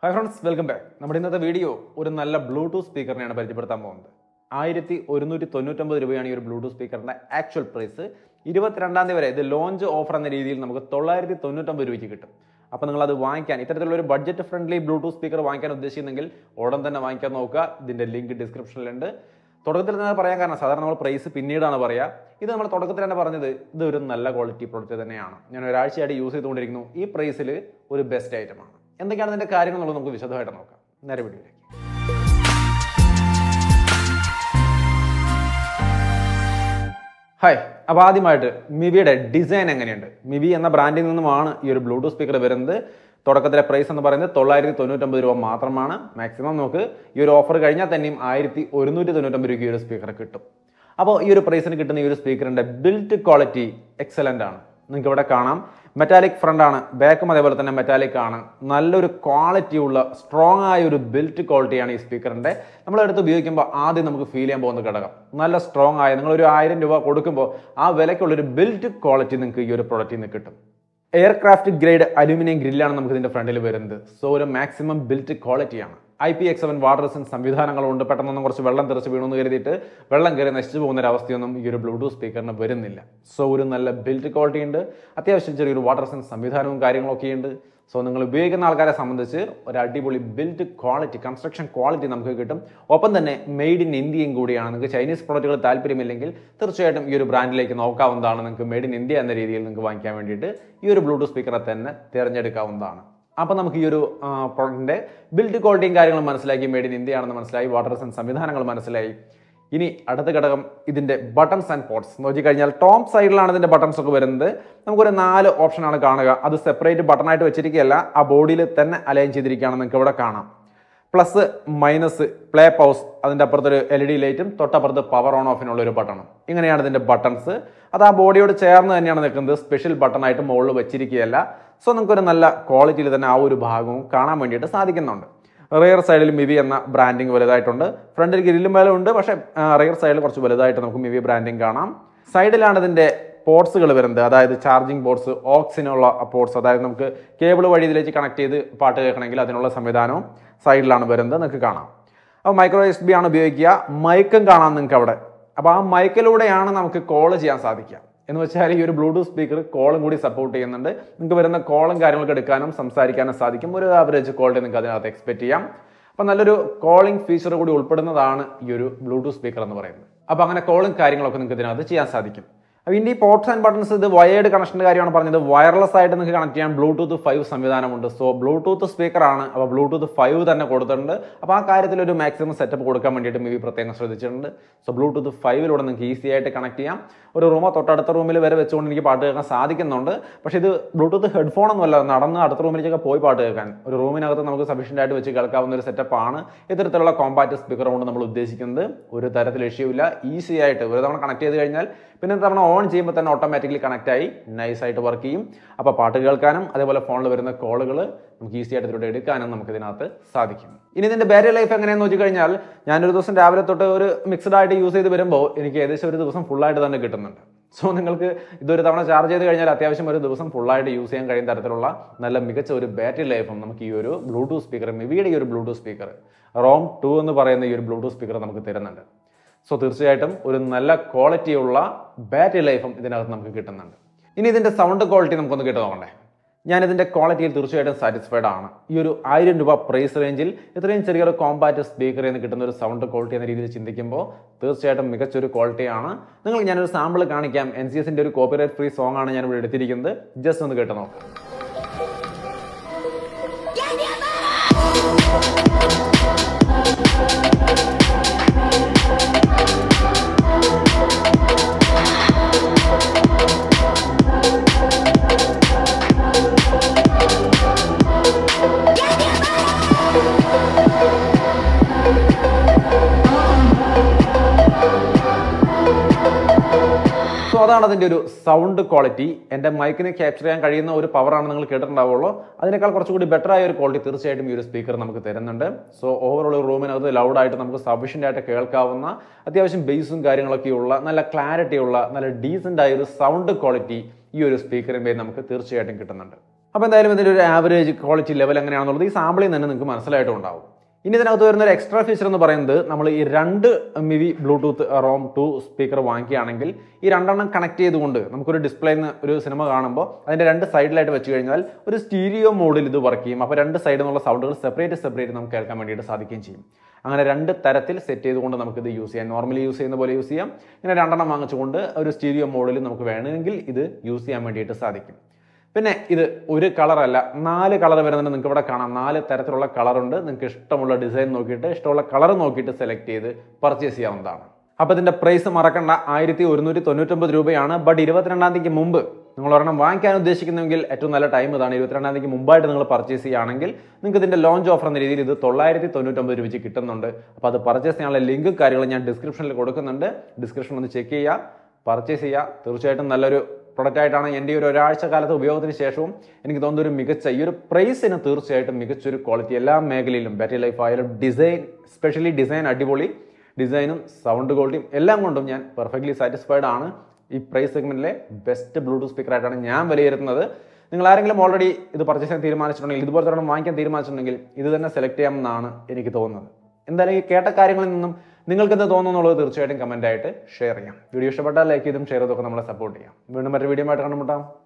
hi friends welcome back നമ്മുടെ ഇന്നത്തെ video ഒരു നല്ല ബ്ലൂടൂത്ത് സ്പീക്കറിനെയാണ് പരിചയപ്പെടുത്താൻ പോകുന്നത് ആയിരത്തി ഒരുന്നൂറ്റി തൊണ്ണൂറ്റൊമ്പത് രൂപയാണ് ഈ ഒരു ബ്ലൂടൂത്ത് സ്പീക്കറിന്റെ ആക്ച്വൽ പ്രൈസ് ഇരുപത്തിരണ്ടാം തീയതി വരെ ഇത് ലോഞ്ച് ഓഫർ എന്ന രീതിയിൽ നമുക്ക് തൊള്ളായിരത്തി തൊണ്ണൂറ്റൊമ്പത് രൂപയ്ക്ക് കിട്ടും അപ്പോൾ നിങ്ങൾ അത് വാങ്ങിക്കാൻ ഇത്തരത്തിലുള്ള ഒരു ബഡ്ജറ്റ് ഫ്രണ്ട്ലി ബ്ലൂടൂത്ത് സ്പീക്കർ വാങ്ങിക്കാൻ ഉദ്ദേശിക്കുന്നെങ്കിൽ ഉടൻ തന്നെ വാങ്ങിക്കാൻ നോക്കുക ഇതിന്റെ ലിങ്ക് ഡിസ്ക്രിപ്ഷനിലുണ്ട് തുടക്കത്തിൽ തന്നെ പറയാൻ കാരണം സാധാരണ നമ്മൾ പ്രൈസ് പിന്നീടാണ് പറയുക ഇത് നമ്മൾ തുടക്കത്തിൽ തന്നെ പറഞ്ഞത് ഇത് ഒരു നല്ല ക്വാളിറ്റി പ്രോഡക്റ്റ് തന്നെയാണ് ഞാൻ ഒരാഴ്ചയായിട്ട് യൂസ് ചെയ്തുകൊണ്ടിരിക്കുന്നു ഈ പ്രൈസിൽ ഒരു ബെസ്റ്റ് ഐറ്റമാണ് എന്തൊക്കെയാണ് ഇതിന്റെ കാര്യങ്ങൾ എന്നുള്ളത് നമുക്ക് വിശദമായിട്ട് നോക്കാം നേരെ വീഡിയോയിലേക്ക് ഹായ് അപ്പോൾ ആദ്യമായിട്ട് മിവിയുടെ ഡിസൈൻ എങ്ങനെയുണ്ട് മിവി എന്ന ബ്രാൻഡിൽ നിന്നുമാണ് ഈ ഒരു ബ്ലൂടൂത്ത് സ്പീക്കർ വരുന്നത് തുടക്കത്തിലെ പ്രൈസ് എന്ന് പറയുന്നത് തൊള്ളായിരത്തി തൊണ്ണൂറ്റൊമ്പത് രൂപ മാത്രമാണ് മാക്സിമം നമുക്ക് ഈ ഒരു ഓഫർ കഴിഞ്ഞാൽ തന്നെയും ആയിരത്തി ഒരുന്നൂറ്റി തൊണ്ണൂറ്റൊമ്പത് രൂപയ്ക്ക് ഈ ഒരു സ്പീക്കർ കിട്ടും അപ്പോൾ ഈ ഒരു പ്രൈസിന് കിട്ടുന്ന ഈ ഒരു സ്പീക്കറിന്റെ ബിൽറ്റ് ക്വാളിറ്റി എക്സലന്റ് ആണ് നിങ്ങൾക്ക് ഇവിടെ കാണാം മെറ്റാലിക് ഫ്രണ്ട് ആണ് ബാക്കും അതേപോലെ തന്നെ മെറ്റാലിക് ആണ് നല്ലൊരു ക്വാളിറ്റി ഉള്ള സ്ട്രോങ് ആയ ഒരു ബിൽറ്റ് ക്വാളിറ്റിയാണ് ഈ സ്പീക്കറിന്റെ നമ്മൾ എടുത്ത് ഉപയോഗിക്കുമ്പോൾ ആദ്യം നമുക്ക് ഫീൽ ചെയ്യാൻ പോകുന്ന ഘടകം നല്ല സ്ട്രോങ് ആയ നിങ്ങൾ ഒരു ആയിരം രൂപ കൊടുക്കുമ്പോൾ ആ വിലയ്ക്കുള്ള ഒരു ബിൽറ്റ് ക്വാളിറ്റി നിങ്ങൾക്ക് ഈ ഒരു പ്രൊഡക്റ്റിൽ നിന്ന് കിട്ടും എയർക്രാഫ്റ്റ് ഗ്രേഡ് അലൂമിനിയം ഗ്രില്ലാണ് നമുക്ക് ഇതിന്റെ ഫ്രണ്ടിൽ വരുന്നത് സോ ഒരു മാക്സിമം ബിൽറ്റ് ക്വാളിറ്റിയാണ് I P X seven water resin സംവിധാനങ്ങളുണ്ട് പെട്ടെന്നൊന്നും കുറച്ച് വെള്ളം തെറിച്ച് വീണെന്ന് കരുതിയിട്ട് വെള്ളം കയറി നശിച്ചു പോകുന്ന ഒരു അവസ്ഥയൊന്നും ഈ ഒരു ബ്ലൂടൂത്ത് സ്പീക്കറിന് വരുന്നില്ല സോ ഒരു നല്ല ബിൽറ്റ് ക്വാളിറ്റി ഉണ്ട് അത്യാവശ്യം ചെറിയൊരു വാട്ടർ റെസിൻ സംവിധാനവും കാര്യങ്ങളൊക്കെ ഉണ്ട് സോ നിങ്ങൾ ഉപയോഗിക്കുന്ന ആൾക്കാരെ സംബന്ധിച്ച് ഒരു അടിപൊളി ബിൽറ്റ് ക്വാളിറ്റി കൺസ്ട്രക്ഷൻ ക്വാളിറ്റി നമുക്ക് കിട്ടും ഒപ്പം തന്നെ മെയ്ഡ് ഇൻ ഇന്ത്യയും കൂടിയാണ് നിങ്ങൾക്ക് ചൈനീസ് പ്രോഡക്റ്റുകൾ താല്പര്യമില്ലെങ്കിൽ തീർച്ചയായിട്ടും ഈ ഒരു ബ്രാൻഡിലേക്ക് നോക്കാവുന്നതാണ് നിങ്ങൾക്ക് മെയ്ഡ് ഇൻ ഇന്ത്യ എന്ന രീതിയിൽ നിങ്ങൾക്ക് വാങ്ങിക്കാൻ വേണ്ടിയിട്ട് ഈ ഒരു ബ്ലൂടൂത്ത് സ്പീക്കറെ തന്നെ തിരഞ്ഞെടുക്കാവുന്നതാണ് അപ്പോൾ നമുക്ക് ഈ ഒരു പ്രോഡക്റ്റിന്റെ ബിൽഡ് ക്വാളിറ്റിയും കാര്യങ്ങളും മനസ്സിലാക്കി മെയ്ഡ് ഇൻ ഇന്ത്യ ആണെന്ന് മനസ്സിലായി വാട്ടർ റെസൻ സംവിധാനങ്ങൾ മനസ്സിലായി ഇനി അടുത്ത ഘടകം ഇതിന്റെ ബട്ടൺസ് ആൻഡ് പോർട്സ് നോക്കി കഴിഞ്ഞാൽ ടോപ്പ് സൈഡിലാണ് ഇതിന്റെ ബട്ടൺസ് ഒക്കെ വരുന്നത് നമുക്കൊരു നാല് ഓപ്ഷനാണ് കാണുക അത് സെപ്പറേറ്റ് ബട്ടൺ ആയിട്ട് വെച്ചിരിക്കുകയല്ല ആ ബോഡിയിൽ തന്നെ അലൈൻ ചെയ്തിരിക്കുകയാണ് നിങ്ങൾക്ക് ഇവിടെ കാണാം പ്ലസ് മൈനസ് പ്ലേ പൗസ് അതിൻ്റെ അപ്പുറത്തൊരു എൽ ഇ ഡി ലൈറ്റും തൊട്ടപ്പുറത്ത് പവർ ഓൺ ഓഫിനുള്ള ഒരു ബട്ടണും ഇങ്ങനെയാണ് ഇതിൻ്റെ ബട്ടൺസ് അത് ആ ബോഡിയോട് ചേർന്ന് തന്നെയാണ് നിൽക്കുന്നത് സ്പെഷ്യൽ ബട്ടണായിട്ട് മുകളിൽ വെച്ചിരിക്കുകയല്ല സോ നമുക്കൊരു നല്ല ക്വാളിറ്റിയിൽ തന്നെ ആ ഒരു ഭാഗവും കാണാൻ വേണ്ടിയിട്ട് സാധിക്കുന്നുണ്ട് റിയർ സൈഡിൽ മിവി എന്ന ബ്രാൻഡിങ് വലുതായിട്ടുണ്ട് ഫ്രണ്ടിൽ ഗ്രില്ലും മേലെ ഉണ്ട് പക്ഷേ റിയർ സൈഡിൽ കുറച്ച് വലുതായിട്ട് നമുക്ക് മിവി ബ്രാൻഡിങ് കാണാം സൈഡിലാണ് ഇതിൻ്റെ പോർട്സുകൾ വരുന്നത് അതായത് ചാർജിങ് പോർട്സ് ഓക്സിനുള്ള പോർട്സ് അതായത് നമുക്ക് കേബിൾ വഴി ഇതിലേക്ക് കണക്ട് ചെയ്ത് പാട്ട് കേൾക്കണമെങ്കിൽ അതിനുള്ള സംവിധാനവും സൈഡിലാണ് വരുന്നത് നിങ്ങൾക്ക് കാണാം അപ്പോൾ മൈക്രോ എസ് ബി ആണ് ഉപയോഗിക്കുക മൈക്കും കാണാം നിങ്ങൾക്ക് അവിടെ അപ്പോൾ ആ മൈക്കിലൂടെയാണ് നമുക്ക് കോൾ ചെയ്യാൻ സാധിക്കുക എന്ന് വെച്ചാൽ ഈ ഒരു ബ്ലൂടൂത്ത് സ്പീക്കർ കോളും കൂടി സപ്പോർട്ട് ചെയ്യുന്നുണ്ട് നിങ്ങൾക്ക് വരുന്ന കോളും കാര്യങ്ങളൊക്കെ എടുക്കാനും സംസാരിക്കാനും സാധിക്കും ഒരു ആവറേജ് ക്വാളിറ്റി നിങ്ങൾക്ക് അതിനകത്ത് എക്സ്പെക്ട് ചെയ്യാം അപ്പോൾ നല്ലൊരു കോളിംഗ് ഫീച്ചർ കൂടി ഉൾപ്പെടുന്നതാണ് ഈ ഒരു ബ്ലൂടൂത്ത് സ്പീക്കർ എന്ന് പറയുന്നത് അപ്പോൾ അങ്ങനെ കോളും കാര്യങ്ങളൊക്കെ നിങ്ങൾക്ക് ഇതിനകത്ത് ചെയ്യാൻ സാധിക്കും അപ്പോൾ ഇതിൻ്റെ ഈ പോർട്സ് ആൻഡ് ബട്ടൺസ് ഇത് വയേർഡ് കണക്ഷൻ്റെ കാര്യമാണ് പറഞ്ഞത് വയർലെസ് ആയിട്ട് നിങ്ങൾക്ക് കണക്ട് ചെയ്യാൻ ബ്ലൂടൂത്ത് ഫൈവ് സംവിധാനമുണ്ട് സോ ബ്ലൂടൂത്ത് സ്പീക്കറാണ് അപ്പോൾ ബ്ലൂടൂത്ത് ഫൈവ് തന്നെ കൊടുത്തിട്ടുണ്ട് അപ്പോൾ ആ കാര്യത്തിൽ ഒരു മാക്സിമം സെറ്റപ്പ് കൊടുക്കാൻ വേണ്ടിയിട്ട് മേ ബി പ്രത്യേകം ശ്രദ്ധിച്ചിട്ടുണ്ട് സോ ബ്ലൂടൂത്ത് ഫൈവിലൂടെ നിങ്ങൾക്ക് ഈസി ആയിട്ട് കണക്ട് ചെയ്യാം ഒരു റൂമോ തൊട്ടടുത്ത റൂമിൽ വരെ വെച്ചുകൊണ്ട് എനിക്ക് പാട്ട് കേൾക്കാൻ സാധിക്കുന്നുണ്ട് പക്ഷേ ഇത് ബ്ലൂടൂത്ത് ഹെഡ്ഫോൺ ഒന്നുമല്ല നടന്ന് അടുത്ത റൂമിലേക്കൊക്കെ പോയി പാട്ട് കേൾക്കാൻ ഒരു റൂമിനകത്ത് നമുക്ക് സഫീഷ്യൻ്റ് ആയിട്ട് വെച്ച് കേൾക്കാവുന്ന ഒരു സെറ്റപ്പാണ് ഇത്തരത്തിലുള്ള കോമ്പാക്റ്റ് സ്പീക്കർ കൊണ്ട് നമ്മൾ ഉദ്ദേശിക്കുന്നത് ഒരു തരത്തിൽ ഇഷ്യൂ ഇല്ല ഈസി ആയിട്ട് ഒരു തവണ കണക്ട് ചെയ്ത് കഴിഞ്ഞാൽ പിന്നെ തവണ ഓൺ ചെയ്യുമ്പോൾ തന്നെ ഓട്ടോമാറ്റിക്കലി കണക്ട് ആയി നൈസ് ആയിട്ട് വർക്ക് ചെയ്യും അപ്പോൾ പാട്ട് കേൾക്കാനും അതേപോലെ ഫോണിൽ വരുന്ന കോളുകൾ നമുക്ക് ഈസി ആയിട്ട് ഇതിലൂടെ എടുക്കാനും നമുക്ക് ഇതിനകത്ത് സാധിക്കും ഇനി ഇതിന്റെ ബാറ്ററി ലൈഫ് എങ്ങനെയാണെന്ന് നോക്കി കഴിഞ്ഞാൽ ഞാനൊരു ദിവസം രാവിലെ തൊട്ട് ഒരു മിക്സ്ഡ് ആയിട്ട് യൂസ് ചെയ്ത് വരുമ്പോൾ എനിക്ക് ഏകദേശം ഒരു ദിവസം ഫുള്ളായിട്ട് തന്നെ കിട്ടുന്നുണ്ട് സോ നിങ്ങൾക്ക് ഇതൊരു തവണ ചാർജ് ചെയ്ത് കഴിഞ്ഞാൽ അത്യാവശ്യം ഒരു ദിവസം ഫുള്ളായിട്ട് യൂസ് ചെയ്യാൻ കഴിയുന്ന തരത്തിലുള്ള നല്ല മികച്ച ഒരു ബാറ്ററി ലൈഫും നമുക്ക് ഈ ഒരു ബ്ലൂടൂത്ത് സ്പീക്കർ മിവിയുടെ ഈ ഒരു ബ്ലൂടൂത്ത് സ്പീക്കർ റോം ടു എന്ന് പറയുന്ന ഈ ഒരു ബ്ലൂടൂത്ത് സ്പീക്കർ നമുക്ക് തരുന്നുണ്ട് സോ തീർച്ചയായിട്ടും ഒരു നല്ല ക്വാളിറ്റിയുള്ള ബാറ്ററി ലൈഫും ഇതിനകത്ത് നമുക്ക് കിട്ടുന്നുണ്ട് ഇനി ഇതിന്റെ സൗണ്ട് ക്വാളിറ്റി നമുക്കൊന്ന് കേട്ട് നോക്കണ്ടേ ഞാൻ ഇതിന്റെ ക്വാളിറ്റിയിൽ തീർച്ചയായിട്ടും സാറ്റിസ്ഫൈഡ് ആണ് ഈ ഒരു ആയിരം രൂപ പ്രൈസ് റേഞ്ചിൽ ഇത്രയും ചെറിയൊരു കോമ്പാറ്റ് സ്പീക്കറിൽ നിന്ന് കിട്ടുന്ന ഒരു സൗണ്ട് ക്വാളിറ്റി എന്ന രീതിയിൽ ചിന്തിക്കുമ്പോൾ തീർച്ചയായിട്ടും മികച്ചൊരു ക്വാളിറ്റിയാണ് നിങ്ങൾ ഞാനൊരു സാമ്പിൾ കാണിക്കാം എൻ സി എസിന്റെ ഒരു കോപ്പിറൈറ്റ് ഫ്രീ സോങ് ആണ് ഞാൻ ഇവിടെ എടുത്തിരിക്കുന്നത് ജസ്റ്റ് ഒന്ന് കേട്ട് നോക്കാം സോ അതാണ് അതിൻ്റെ ഒരു സൗണ്ട് ക്വാളിറ്റി എൻ്റെ മൈക്കിന് ക്യാപ്ചർ ചെയ്യാൻ കഴിയുന്ന ഒരു പവറാണ് നിങ്ങൾ കേട്ടിട്ടുണ്ടാവുള്ളൂ അതിനേക്കാൾ കുറച്ചുകൂടി ബെറ്റർ ആയ ഒരു ക്വാളിറ്റി തീർച്ചയായിട്ടും ഈ ഒരു സ്പീക്കർ നമുക്ക് തരുന്നുണ്ട് സോ ഓവറോൾ റൂമിനകത്ത് ലൗഡായിട്ട് നമുക്ക് സഫീഷ്യൻ്റ് ആയിട്ട് കേൾക്കാവുന്ന അത്യാവശ്യം ബേസും കാര്യങ്ങളൊക്കെയുള്ള നല്ല ക്ലാരിറ്റി ഉള്ള നല്ല ഡീസൻ്റ് ആയ ഒരു സൗണ്ട് ക്വാളിറ്റി ഈ ഒരു സ്പീക്കറിൻ്റെ നമുക്ക് തീർച്ചയായിട്ടും കിട്ടുന്നുണ്ട് അപ്പോൾ എന്തായാലും ഇതിൻ്റെ ഒരു ആവറേജ് ക്വാളിറ്റി ലെവൽ എങ്ങനെയാണെന്നുള്ളത് ഈ സാമ്പിളിൽ തന്നെ നിങ്ങൾക്ക് മനസ്സിലായിട്ടും ഉണ്ടാവും ഇനി ഇതിനകത്ത് വരുന്ന ഒരു എക്സ്ട്രാ ഫീച്ചർ എന്ന് പറയുന്നത് നമ്മൾ ഈ രണ്ട് Mivi Bluetooth Roam two speaker വാങ്ങിക്കുകയാണെങ്കിൽ ഈ രണ്ടെണ്ണം കണക്ട് ചെയ്തുകൊണ്ട് നമുക്കൊരു ഡിസ്പ്ലേയിൽ നിന്ന് ഒരു സിനിമ കാണുമ്പോൾ അതിൻ്റെ രണ്ട് സൈഡിലായിട്ട് വെച്ച് കഴിഞ്ഞാൽ ഒരു സ്റ്റീരിയോ മോഡിൽ ഇത് വർക്ക് ചെയ്യും അപ്പോൾ രണ്ട് സൈഡിൽ നിന്നുള്ള സൗണ്ടുകൾ സെപ്പറേറ്റ് സെപ്പറേറ്റ് നമുക്ക് കേൾക്കാൻ വേണ്ടിയിട്ട് സാധിക്കുകയും ചെയ്യും അങ്ങനെ രണ്ട് തരത്തിൽ സെറ്റ് ചെയ്തുകൊണ്ട് നമുക്കിത് യൂസ് ചെയ്യാം നോർമലി യൂസ് ചെയ്യുന്ന പോലെ യൂസ് ചെയ്യാം ഇങ്ങനെ രണ്ടെണ്ണം വാങ്ങിച്ചുകൊണ്ട് ഒരു സ്റ്റീരിയോ മോഡിൽ നമുക്ക് വേണമെങ്കിൽ ഇത് യൂസ് ചെയ്യാൻ വേണ്ടിയിട്ട് സാധിക്കും പിന്നെ ഇത് ഒരു കളറല്ല നാല് കളർ വരുന്നുണ്ട് നിങ്ങൾക്ക് ഇവിടെ കാണാം നാല് തരത്തിലുള്ള കളറുണ്ട് നിങ്ങൾക്ക് ഇഷ്ടമുള്ള ഡിസൈൻ നോക്കിയിട്ട് ഇഷ്ടമുള്ള കളർ നോക്കിയിട്ട് സെലക്ട് ചെയ്ത് പർച്ചേസ് ചെയ്യാവുന്നതാണ് അപ്പോൾ ഇതിൻ്റെ പ്രൈസ് മറക്കണ്ട ആയിരത്തി ഒരുന്നൂറ്റി തൊണ്ണൂറ്റൊമ്പത് രൂപയാണ് ബട്ട് ഇരുപത്തിരണ്ടാം തീയതിക്ക് മുമ്പ് നിങ്ങൾ ഒരെണ്ണം വാങ്ങിക്കാൻ ഉദ്ദേശിക്കുന്നെങ്കിൽ ഏറ്റവും നല്ല ടൈം ഇതാണ് ഇരുപത്തിരണ്ടാം തീയതിക്ക് മുമ്പായിട്ട് നിങ്ങൾ പർച്ചേസ് ചെയ്യുകയാണെങ്കിൽ നിങ്ങൾക്ക് ഇതിൻ്റെ ലോഞ്ച് ഓഫർ എന്ന രീതിയിൽ ഇത് തൊള്ളായിരത്തി തൊണ്ണൂറ്റൊമ്പത് രൂപയ്ക്ക് കിട്ടുന്നുണ്ട് അപ്പോൾ അത് പർച്ചേസ് ചെയ്യാനുള്ള ലിങ്ക് കാര്യങ്ങൾ ഞാൻ ഡിസ്ക്രിപ്ഷനിൽ കൊടുക്കുന്നുണ്ട് ഡിസ്ക്രിപ്ഷൻ ഒന്ന് ചെക്ക് ചെയ്യുക പർച്ചേസ് ചെയ്യുക തീർച്ചയായിട്ടും നല്ലൊരു പ്രൊഡക്റ്റ് ആയിട്ടാണ് എൻ്റെ ഈ ഒരു ഒരാഴ്ച കാലത്തെ ഉപയോഗത്തിന് ശേഷവും എനിക്ക് തോന്നുന്ന ഒരു മികച്ച ഈ ഒരു പ്രൈസിന് തീർച്ചയായിട്ടും മികച്ചൊരു ക്വാളിറ്റി എല്ലാ മേഖലയിലും ബാറ്ററി ലൈഫ് ആയാലും ഡിസൈൻ സ്പെഷ്യലി ഡിസൈൻ അടിപൊളി ഡിസൈനും സൗണ്ട് ക്വാളിറ്റിയും എല്ലാം കൊണ്ടും ഞാൻ പെർഫെക്റ്റ്ലി സാറ്റിസ്ഫൈഡ് ആണ് ഈ പ്രൈസ് സെഗ്മെന്റിലെ ബെസ്റ്റ് ബ്ലൂടൂത്ത് സ്പീക്കർ ആയിട്ടാണ് ഞാൻ വിലയിരുത്തുന്നത് നിങ്ങൾ ആരെങ്കിലും ഓൾറെഡി ഇത് പർച്ചേസ് ചെയ്യാൻ തീരുമാനിച്ചിട്ടുണ്ടെങ്കിൽ ഇതുപോലത്തെ ഒരെണ്ണം വാങ്ങിക്കാൻ തീരുമാനിച്ചിട്ടുണ്ടെങ്കിൽ ഇത് തന്നെ സെലക്ട് ചെയ്യാമെന്നാണ് എനിക്ക് തോന്നുന്നത് എന്തായാലും ഈ കേട്ട കാര്യങ്ങളിൽ നിന്നും നിങ്ങൾക്ക് എന്ത് തോന്നുന്നു എന്നുള്ളത് തീർച്ചയായിട്ടും കമൻ്റ് ആയിട്ട് ഷെയർ ചെയ്യാം വീഡിയോ ഇഷ്ടപ്പെട്ടാൽ ലൈക്ക് ചെയ്തും ഷെയർ ചെയ്തൊക്കെ നമ്മളെ സപ്പോർട്ട് ചെയ്യാം വീണ്ടും മറ്റൊരു വീഡിയോ ആയിട്ട് കണ്ടുമുട്ടാം